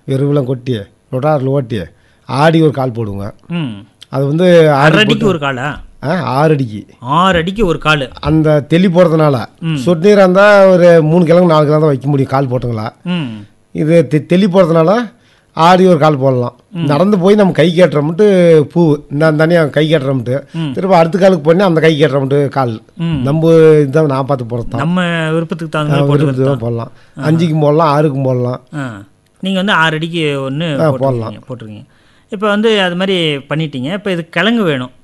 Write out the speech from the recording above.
எருவெல்லாம் கொட்டி ரொட்டாரில் ஓட்டி ஆடி ஒரு கால் போடுங்க ம் அது வந்து ஆடி அரை அடிக்கு ஒரு காலா ஆ, ஆறு அடிக்கு ஆறு அடிக்கு ஒரு கால் அந்த தெளி போடுறதுனால சொட்டு நீராக இருந்தால் ஒரு மூணு கிழங்கு நாலு கிழங்கு தான் வைக்க முடியும் கால் போட்டுங்களா ம் இது தெ- தெளி போடுறதுனால ஆடி ஒரு கால் போடலாம் நடந்து போய் நம்ம கை கேட்டுறோம்ட்டு பூ இந்த தனியாக கை கேட்டுறோம்ட்டு திரும்ப அடுத்த காலுக்கு போனே அந்த கை கேட்டுறோம்ட்டு கால் ம். நம்ம இதான் நான் பார்த்து போகிறது தான் நம்ம விருப்பத்துக்கு தகுந்த மாதிரி போட்டு விருப்பத்துக்கு தான் போடலாம் அஞ்சுக்கும் போடலாம் ஆறுக்கும் போடலாம் ஆ நீங்கள் வந்து ஆறு அடிக்கு ஒன்று போடலாம். போட்டிருக்கீங்க போட்டிருக்கீங்க இப்போ வந்து அது மாதிரி பண்ணிட்டீங்க இப்போ இது கிழங்கு வேணும்